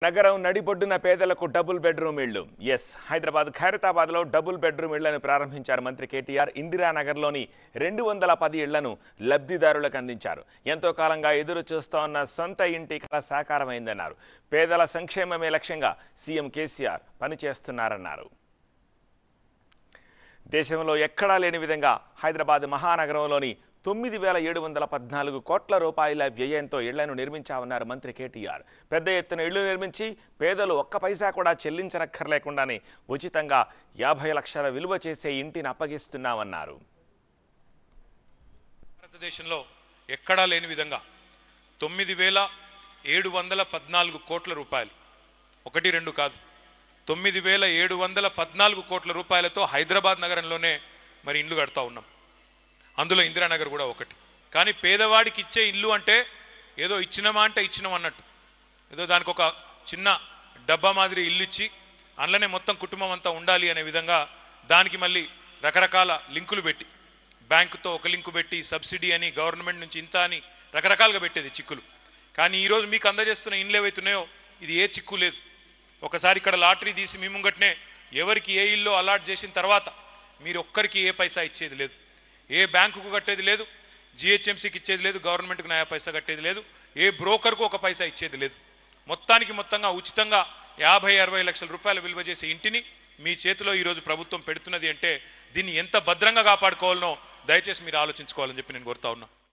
నగరం నడిబొడ్డున పేదలకు డబుల్ బెడ్రూమ్ ఇళ్లు ఎస్ హైదరాబాద్ ఖైరతాబాద్లో డబుల్ బెడ్రూమ్ ఇళ్లను ప్రారంభించారు మంత్రి కేటీఆర్ ఇందిరానగర్లోని రెండు వందల పది ఇళ్లను లబ్ధిదారులకు అందించారు ఎంతో కాలంగా ఎదురు చూస్తోన్న సొంత ఇంటి కల సాకారమైందన్నారు పేదల సంక్షేమమే లక్ష్యంగా సీఎం కేసీఆర్ పనిచేస్తున్నారన్నారు దేశంలో ఎక్కడా లేని విధంగా హైదరాబాద్ మహానగరంలోని తొమ్మిది వేల ఏడు వందల పద్నాలుగు కోట్ల రూపాయల వ్యయంతో ఇళ్లను నిర్మించామన్నారు మంత్రి కేటీఆర్ పెద్ద ఎత్తున ఇళ్లు నిర్మించి పేదలు ఒక్క పైసా కూడా చెల్లించనక్కర్లేకుండానే ఉచితంగా యాభై లక్షల విలువ చేసే ఇంటిని అప్పగిస్తున్నామన్నారు భారతదేశంలో ఎక్కడా లేని విధంగా తొమ్మిది వేల ఏడు వందల పద్నాలుగు కోట్ల రూపాయలు ఒకటి రెండు కాదు తొమ్మిది వేల ఏడు వందల పద్నాలుగు కోట్ల రూపాయలతో హైదరాబాద్ నగరంలోనే మరి ఇండ్లు కడతా ఉన్నాం అందులో ఇందిరానగర్ కూడా ఒకటి కానీ పేదవాడికి ఇచ్చే ఇల్లు అంటే ఏదో ఇచ్చినమా అంటే ఇచ్చినాం అన్నట్టు ఏదో దానికి ఒక చిన్న డబ్బా మాదిరి ఇల్లు ఇచ్చి అందులోనే మొత్తం కుటుంబం అంతా ఉండాలి అనే విధంగా దానికి మళ్ళీ రకరకాల లింకులు పెట్టి బ్యాంకుతో ఒక లింకు పెట్టి సబ్సిడీ అని గవర్నమెంట్ నుంచి ఇంత అని రకరకాలుగా పెట్టేది చిక్కులు కానీ ఈరోజు మీకు అందజేస్తున్న ఇండ్లు ఏవైతున్నాయో ఇది ఏ చిక్కు లేదు ఒకసారి ఇక్కడ లాటరీ తీసి మీ ముంగట్నే ఎవరికి ఏ ఇల్లు అలాట్ చేసిన తర్వాత మీరు ఒక్కరికి ఏ పైసా ఇచ్చేది లేదు ఏ బ్యాంకుకు కట్టేది లేదు జిహెచ్ఎంసీకి ఇచ్చేది లేదు గవర్నమెంట్కి నయా పైసా కట్టేది లేదు ఏ బ్రోకర్కు ఒక పైసా ఇచ్చేది లేదు మొత్తానికి మొత్తంగా ఉచితంగా యాభై అరవై లక్షల రూపాయలు విలువ చేసే ఇంటిని మీ చేతిలో ఈరోజు ప్రభుత్వం పెడుతున్నది అంటే దీన్ని ఎంత భద్రంగా కాపాడుకోవాలనో దయచేసి మీరు ఆలోచించుకోవాలని చెప్పి నేను కోరుతా ఉన్నా